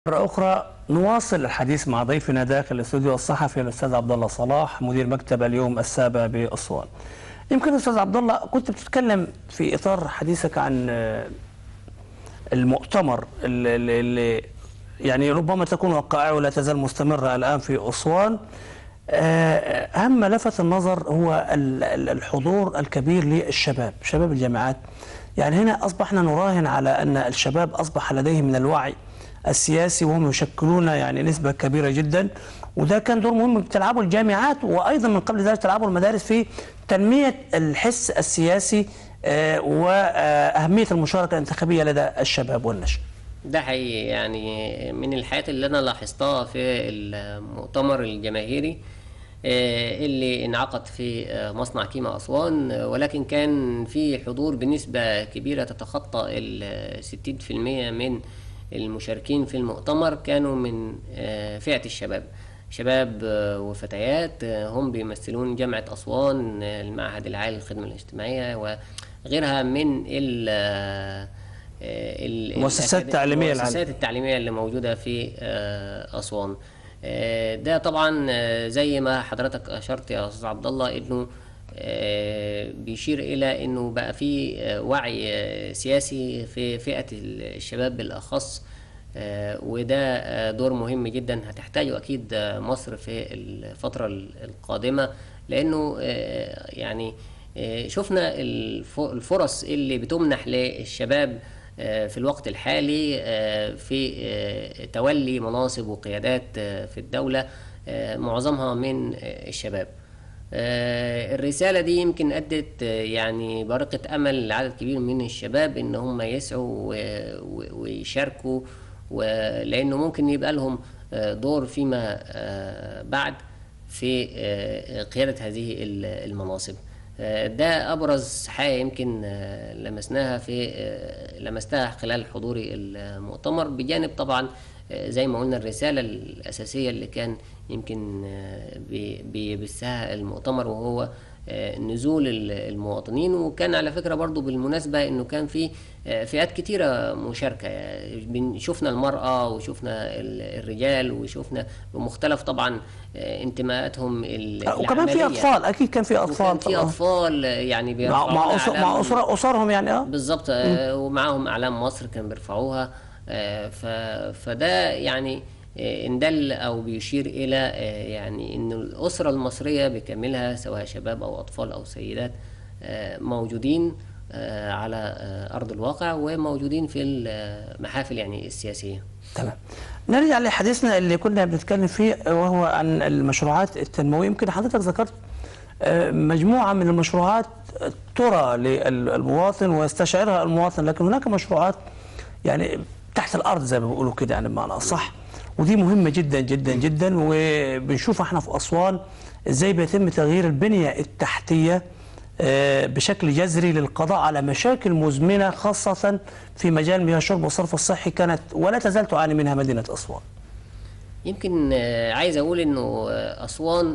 مرة أخرى نواصل الحديث مع ضيفنا داخل الاستوديو الصحفي الأستاذ عبد الله صلاح مدير مكتب اليوم السابع بأسوان. يمكن أستاذ عبد الله كنت بتتكلم في إطار حديثك عن آه، المؤتمر اللي, اللي- اللي يعني ربما تكون وقائعه لا تزال مستمرة الآن في أسوان. آه، أهم ما لفت النظر هو ال- ال- الحضور الكبير للشباب، شباب الجامعات. يعني هنا أصبحنا نراهن على أن الشباب أصبح لديهم من الوعي السياسي وهم يشكلون يعني نسبة كبيرة جدا وده كان دور مهم بتلعبه الجامعات وأيضا من قبل ذلك تلعبه المدارس في تنمية الحس السياسي آه، وأهمية المشاركة الانتخابية لدى الشباب والنشء ده حقيقي يعني من الحاجات اللي انا لاحظتها في المؤتمر الجماهيري آه، اللي انعقد في آه، مصنع كيما اسوان آه، ولكن كان في حضور بنسبة كبيرة تتخطى ال 60% من المشاركين في المؤتمر كانوا من آه، فئة الشباب شباب آه، وفتيات آه، هم بيمثلون جامعة أسوان آه، المعهد العالي للخدمة الاجتماعية وغيرها من ال آه، ال- المؤسسات الأكاد- التعليمية العالية. المؤسسات التعليمية اللي موجودة في آه، أسوان آه، ده طبعا آه، زي ما حضرتك أشرت يا أستاذ عبد الله إنه آه، بيشير إلى إنه بقى في آه، وعي آه، سياسي في فئة الشباب بالأخص آه، وده آه، دور مهم جدا هتحتاجه أكيد آه، مصر في الفترة القادمة لأنه آه، يعني آه، شفنا الف- الفرص اللي بتمنح للشباب آه، في الوقت الحالي آه، في آه، تولي مناصب وقيادات آه، في الدولة آه، معظمها من آه، الشباب آه، الرسالة دي يمكن أدت آه، يعني برقة أمل لعدد كبير من الشباب إن هم يسعوا و- و- ويشاركوا و- لأنه ممكن يبقى لهم آه، دور فيما آه، بعد في آه، قيادة هذه ال- المناصب آه، ده أبرز حاجة يمكن آه، لمسناها في آه، لمستها خلال حضوري المؤتمر بجانب طبعا آه، زي ما قلنا الرسالة الأساسية اللي كان يمكن آه، بي- بيبثها المؤتمر وهو آه، نزول ال- المواطنين وكان على فكرة برضو بالمناسبة انه كان في آه، فئات كتيرة مشاركة يعني بن- شفنا المرأة وشفنا ال- الرجال وشفنا بمختلف طبعا آه، انتماءاتهم ال- وكمان في العملية. أطفال أكيد كان في أطفال وكان في طبعاً. اطفال يعني مع بيرفعون مع أسر أعلام- مع أسر أسرهم يعني أه بالظبط آه، ومعاهم اعلام مصر كانوا بيرفعوها آه، ف- فده يعني آه، ان دل او بيشير الى آه، يعني ان الاسره المصريه بكاملها سواء شباب او اطفال او سيدات آه، موجودين آه، على آه، ارض الواقع وموجودين في المحافل يعني السياسيه تمام نرجع لحديثنا اللي كنا بنتكلم فيه وهو عن المشروعات التنموية يمكن حضرتك ذكرت آه، مجموعة من المشروعات ترى للمواطن ويستشعرها المواطن لكن هناك مشروعات يعني تحت الأرض زي ما بيقولوا كده يعني بمعنى أصح ودي مهمة جدا جدا جدا وبنشوف احنا في أسوان ازاي بيتم تغيير البنية التحتية آه، بشكل جذري للقضاء على مشاكل مزمنة خاصة في مجال مياه الشرب والصرف الصحي كانت ولا تزال تعاني منها مدينة أسوان يمكن آه، عايز اقول انه آه، اسوان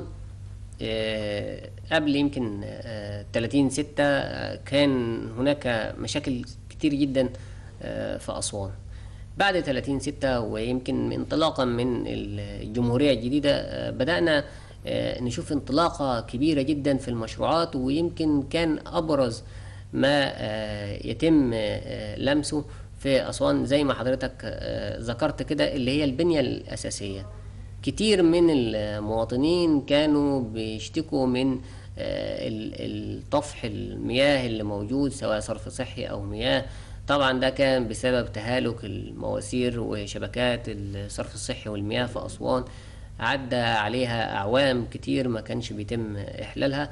آه، قبل يمكن آه، 30 6 آه، كان هناك مشاكل كتير جدا آه، في اسوان بعد 30 6 ويمكن انطلاقا من الجمهورية الجديدة آه، بدأنا آه، نشوف انطلاقة كبيرة جدا في المشروعات ويمكن كان أبرز ما آه، يتم آه، لمسه في أسوان زي ما حضرتك آه، ذكرت كده اللي هي البنية الأساسية كتير من المواطنين كانوا بيشتكوا من آه، ال- الطفح المياه اللي موجود سواء صرف صحي أو مياه طبعا ده كان بسبب تهالك المواسير وشبكات الصرف الصحي والمياه في أسوان عدى عليها أعوام كتير ما كانش بيتم إحلالها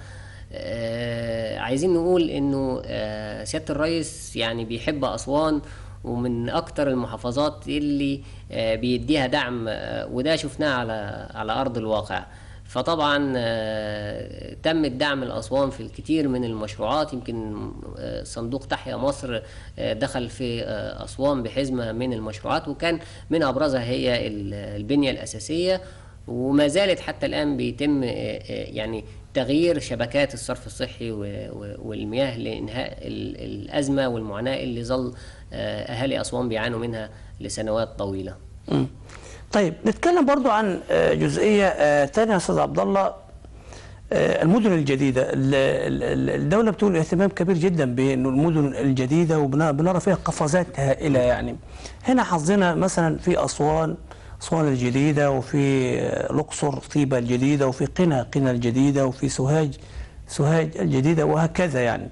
آه عايزين نقول انه آه سيادة الرئيس يعني بيحب أسوان ومن أكتر المحافظات اللي آه بيديها دعم آه وده شفناه على على أرض الواقع فطبعا آه، تم الدعم الأسوان في الكثير من المشروعات يمكن آه، صندوق تحيا مصر آه، دخل في آه، أسوان بحزمة من المشروعات وكان من أبرزها هي ال- البنية الأساسية وما زالت حتى الآن بيتم آه، آه، يعني تغيير شبكات الصرف الصحي و- و- والمياه لإنهاء ال- الأزمة والمعاناة اللي ظل آه، أهالي أسوان بيعانوا منها لسنوات طويلة مم. طيب نتكلم برضو عن آه، جزئيه آه، تانية يا استاذ عبد الله آه، المدن الجديده ال- ال- ال- الدوله بتقول اهتمام كبير جدا بانه المدن الجديده وبنرى فيها قفزات هائله يعني هنا حظنا مثلا في اسوان اسوان الجديده وفي آه، الاقصر طيبه الجديده وفي قنا قنا الجديده وفي سوهاج سوهاج الجديده وهكذا يعني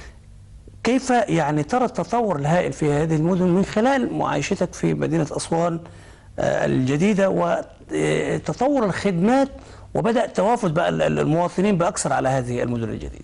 كيف يعني ترى التطور الهائل في هذه المدن من خلال معايشتك في مدينة أسوان آه، الجديدة وتطور الخدمات وبدأ توافد بقى ال- ال- المواطنين بأكثر على هذه المدن الجديدة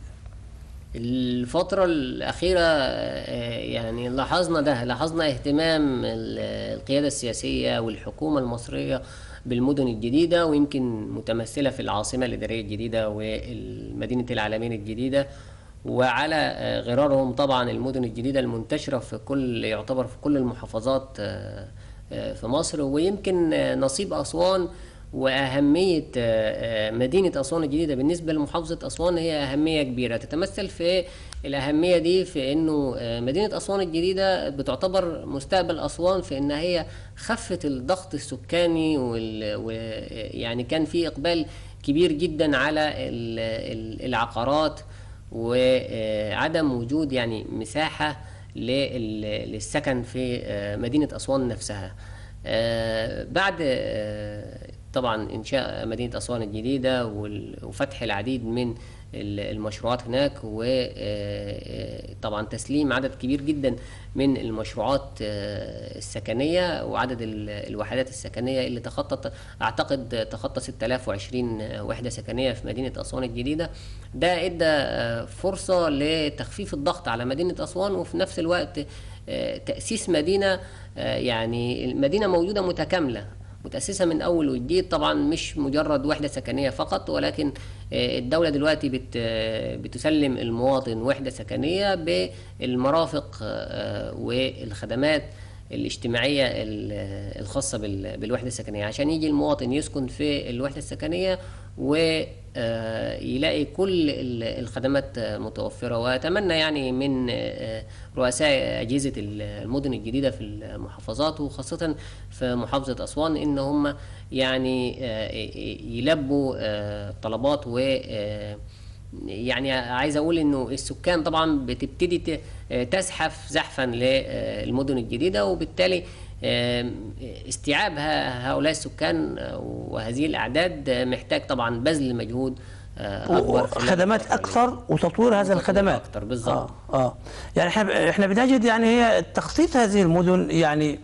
الفترة الأخيرة آه، يعني لاحظنا ده لاحظنا اهتمام ال- القيادة السياسية والحكومة المصرية بالمدن الجديدة ويمكن متمثلة في العاصمة الإدارية الجديدة ومدينة العالمين الجديدة وعلى آه، غرارهم طبعا المدن الجديدة المنتشرة في كل يعتبر في كل المحافظات آه، آه، في مصر ويمكن آه، نصيب أسوان وأهمية آه، آه، مدينة أسوان الجديدة بالنسبة لمحافظة أسوان هي أهمية كبيرة تتمثل في الأهمية دي في إنه آه، مدينة أسوان الجديدة بتعتبر مستقبل أسوان في إن هي خفت الضغط السكاني وال... و... يعني كان في إقبال كبير جدا على ال... ال- العقارات وعدم وجود يعني مساحة لل- للسكن في آه، مدينة أسوان نفسها آه، بعد آه، طبعا إنشاء مدينة أسوان الجديدة وال- وفتح العديد من ال- المشروعات هناك وطبعا تسليم عدد كبير جدا من المشروعات آه، السكنية وعدد ال- الوحدات السكنية اللي تخطط أعتقد تخطى 6020 وحدة سكنية في مدينة أسوان الجديدة ده ادى آه، فرصة لتخفيف الضغط على مدينة أسوان وفي نفس الوقت آه، تأسيس مدينة آه، يعني المدينة موجودة متكاملة متأسسة من أول وجديد طبعا مش مجرد وحدة سكنية فقط ولكن آه، الدولة دلوقتي بت آه، بتسلم المواطن وحدة سكنية بالمرافق آه، والخدمات الاجتماعية ال- الخاصة بال- بالوحدة السكنية عشان يجي المواطن يسكن في الوحدة السكنية ويلاقي كل ال- الخدمات آه، متوفرة وأتمنى يعني من آه، رؤساء أجهزة المدن الجديدة في المحافظات وخاصة في محافظة أسوان إن هم يعني آه، يلبوا آه، طلبات و آه، يعني عايز اقول انه السكان طبعا بتبتدي ت- تزحف زحفا للمدن الجديده وبالتالي آم، استيعاب ه- هؤلاء السكان وهذه الاعداد محتاج طبعا بذل مجهود آه، اكبر خلال خدمات الفترة اكثر وتطوير هذه وتطوير الخدمات أكتر، بالظبط. اه اه يعني احنا احنا بنجد يعني هي تخطيط هذه المدن يعني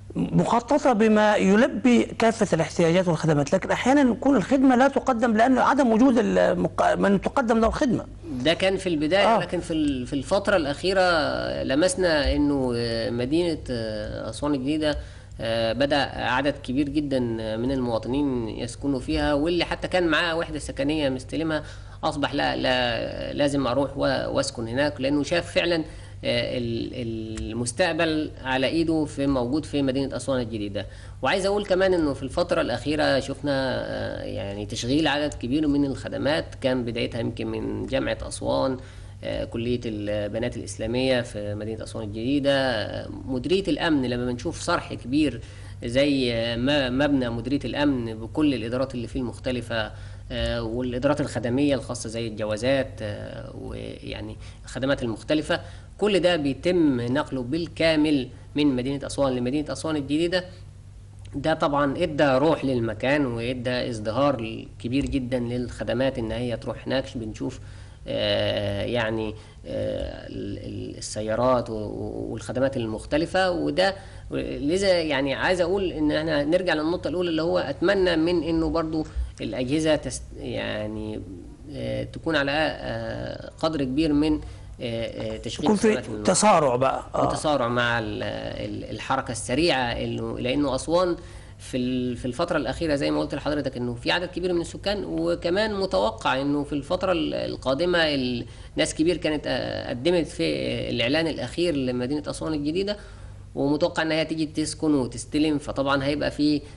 مخططه بما يلبي كافه الاحتياجات والخدمات لكن احيانا يكون الخدمه لا تقدم لان عدم وجود المق... من تقدم له الخدمه ده كان في البداية آه. آه. لكن في ال- في الفترة الأخيرة لمسنا إنه آه، مدينة آه، أسوان الجديدة آه، بدأ عدد كبير جدا من المواطنين يسكنوا فيها واللي حتى كان معاه وحدة سكنية مستلمها أصبح لا, لا لازم أروح و- وأسكن هناك لأنه شاف فعلا آه، ال- المستقبل على ايده في موجود في مدينه اسوان الجديده وعايز اقول كمان انه في الفتره الاخيره شفنا آه، يعني تشغيل عدد كبير من الخدمات كان بدايتها يمكن من جامعه اسوان آه، كليه البنات الاسلاميه في مدينه اسوان الجديده آه، مديريه الامن لما بنشوف صرح كبير زي آه، ما- مبنى مديريه الامن بكل الادارات اللي فيه المختلفه آه، والادارات الخدميه الخاصه زي الجوازات آه، ويعني الخدمات المختلفه كل ده بيتم نقله بالكامل من مدينه اسوان لمدينه اسوان الجديده ده طبعا ادى روح للمكان وادى ازدهار كبير جدا للخدمات ان هي تروح هناك بنشوف آه، يعني آه، ال- ال- السيارات و- و- والخدمات المختلفة وده لذا يعني عايز اقول ان احنا نرجع للنقطة الاولى اللي هو اتمنى من انه برضو الاجهزة تست يعني آه، تكون على آه، قدر كبير من آه، آه، تشغيل يكون في خدمات المرور. تسارع بقى آه. وتسارع مع ال- ال- الحركه السريعه انه لانه اسوان في ال- في الفتره الاخيره زي ما قلت لحضرتك انه في عدد كبير من السكان وكمان متوقع انه في الفتره ال- القادمه ال- ناس كبير كانت آه، قدمت في الاعلان الاخير لمدينه اسوان الجديده ومتوقع ان هي تيجي تسكن وتستلم فطبعا هيبقى في آه،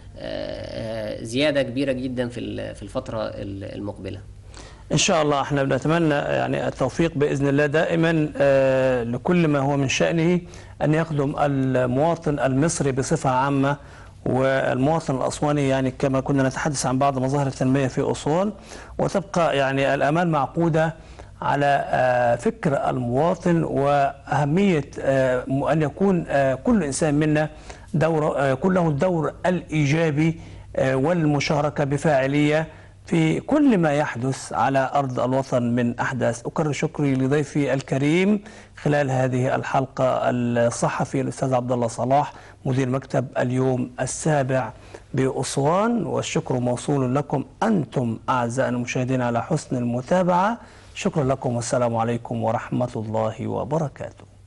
آه، زياده كبيره جدا في ال- في الفتره ال- المقبله ان شاء الله احنا بنتمنى يعني التوفيق باذن الله دائما آه، لكل ما هو من شانه ان يخدم المواطن المصري بصفه عامه والمواطن الأسواني يعني كما كنا نتحدث عن بعض مظاهر التنمية في أسوان وتبقى يعني الآمال معقودة على آه، فكر المواطن وأهمية آه، أن يكون آه، كل إنسان منا دور آه، يكون له الدور الإيجابي آه، والمشاركة بفاعلية في كل ما يحدث على أرض الوطن من أحداث أكرر شكري لضيفي الكريم خلال هذه الحلقة الصحفي الأستاذ عبد الله صلاح مدير مكتب اليوم السابع بأسوان والشكر موصول لكم أنتم أعزائنا المشاهدين على حسن المتابعة شكرا لكم والسلام عليكم ورحمة الله وبركاته